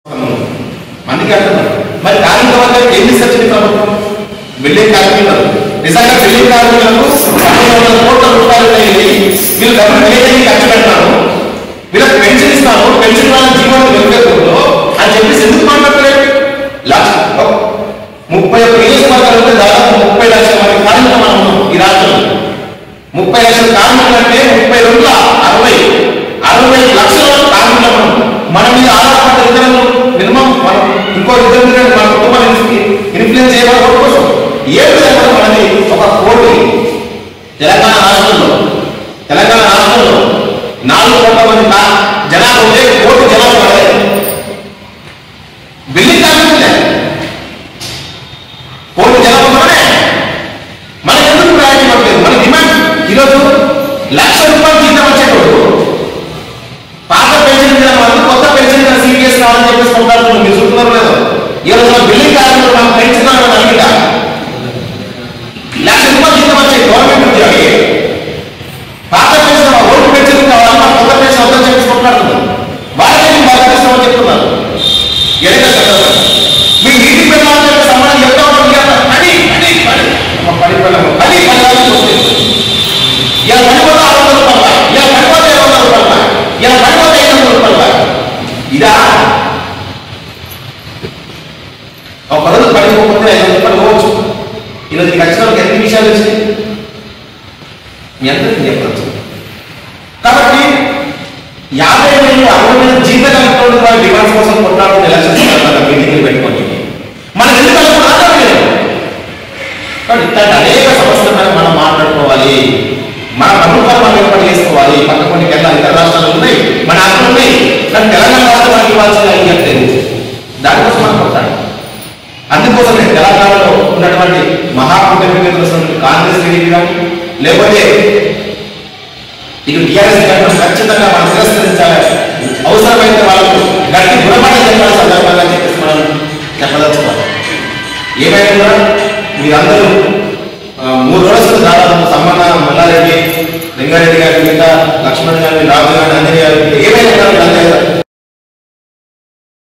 మందికి అంటున్నారు మరి కార్మిక వర్గానికి ఏం తీసుకొచ్చింది ప్రభుత్వం బిల్డింగ్ కార్మికులు నిజంగా బిల్డింగ్ కార్మికులకు పన్నెండు వందల కోట్ల రూపాయలు అయ్యి వీళ్ళు డబ్బులు వేయడానికి ఖర్చు పెడతారు వీళ్ళకి పెన్షన్ ఇస్తాను పెన్షన్ వాళ్ళ జీవనం వెలుగుతుందో అని చెప్పేసి ఎందుకు మాట్లాడలేదు లక్ష ముప్పై ఒక్క నియోజకవర్గాలు ఉంటే దాదాపు ముప్పై లక్షల మంది కార్మికులు మనం ఉన్నాం ఈ రాష్ట్రంలో ముప్పై లక్షల కార్మికులు అంటే ముప్పై రెండు అరవై అరవై లక్షల కార్మికులు మనం మన మీద ఆధారపడ్డ ఇతరులు మినిమం మనం ఇంకో ఇద్దరు ముగ్గురు మన కుటుంబాన్ని ఇన్ఫ్లుయెన్స్ చేయడం కోసం ఏ విధంగా మనది ఒక కోటి తెలంగాణ రాష్ట్రంలో తెలంగాణ రాష్ట్రంలో నాలుగు కోట్ల మంది కా- జనాలు ఉంటే కోటి జనాలు పడలేదు బిల్డింగ్ కార్మికులే కోటి జనాలు మనమే మనకి ఎందుకు ప్రయాణం ఇవ్వట్లేదు మన డిమాండ్ ఈరోజు లక్ష రూపాయలు జీతం వచ్చేటప్పుడు పాత పెన్షన్ మీద వాళ్ళు కొత్త పెన్షన్ మీద సీరియస్ కావాలని చెప్పేసి కొట్లాడుతున్నారు మీరు చూస్తున్నారు లేదు ఈ రోజు మన బిల్డింగ్ కార్మికులు మనం పెంచుతున్నామని అడిగిట లక్ష రూపాయలు జీతం వచ్చే గవర్నమెంట్ ఉద్యోగి పాత పెన్షన్ ఓల్డ్ పెన్షన్ కావాలి మన కొత్త పెన్షన్ వద్దని చెప్పేసి కొట్లాడుతున్నారు వాళ్ళకి బాగా ఇస్తామని చెప్తున్నారు ఎడగా చదవాలి మీ నీటి పిల్లలతో సంబంధం చెప్తా ఉంటాం కదా పని పని పని అమ్మ పని పిల్లలు పని పని వాళ్ళకి వస్తుంది ఇలా పడిపోతే ఆరు వందల రూపాయలు ఇలా పడిపోతే ఐదు వందల రూపాయలు ఇలా పడిపోతే ఐదు వందల రూపాయలు ఇదా ఒక పదవి పడిపోతే ఐదు వందల రూపాయలు పోవచ్చు ఇలా నీకు వచ్చిన వాళ్ళకి ఎన్ని విషయాలు వచ్చినాయి మీ అందరికీ చెప్పచ్చు కాబట్టి యాభై వేలు అరవై వేలు జీతం కలుపుకోవడం వాళ్ళ డిమాండ్స్ కోసం కొట్లాడుతున్న ఎలక్షన్ మీటింగ్లు పెట్టుకొని మనం ఎందుకు అనుకున్న ఆధారం లేదు కాబట్టి ఇట్లాంటి అనేక సమస్యల పైన మనం మాట్లాడుకోవాలి మన ప్రభుత్వాలు మనం ఏర్పాటు చేసుకోవాలి పక్క కొన్ని కేంద్ర ఇతర రాష్ట్రాలు ఉన్నాయి మన హక్కులు ఉన్నాయి కానీ తెలంగాణ రాష్ట్రం మనకి ఇవ్వాల్సిన అయ్యట్టే దానికోసం మనం కొట్టాలి అందుకోసమే తెలంగాణలో ఉన్నటువంటి మహాకూటమి కాంగ్రెస్ టీడీపీ కానీ లేకపోతే ఇటు టీఆర్ఎస్ గవర్నమెంట్ ఖచ్చితంగా మనం తిరస్కరించాలి అవసరమైతే వాళ్ళకు గట్టి గుణపాఠం చెప్పాలి సందర్భంగా చెప్పేసి మనం చెప్పదలుచుకోవాలి ఏమైనా కూడా మీరందరూ ఆ, మూడు రోజులు దాదాపు సమ్మన్న మల్లారెడ్డి లింగారెడ్డి గారి మీద లక్ష్మణ్ గారి రాజు గారి అందరి గారి ఏమైనా కూడా మీరందరూ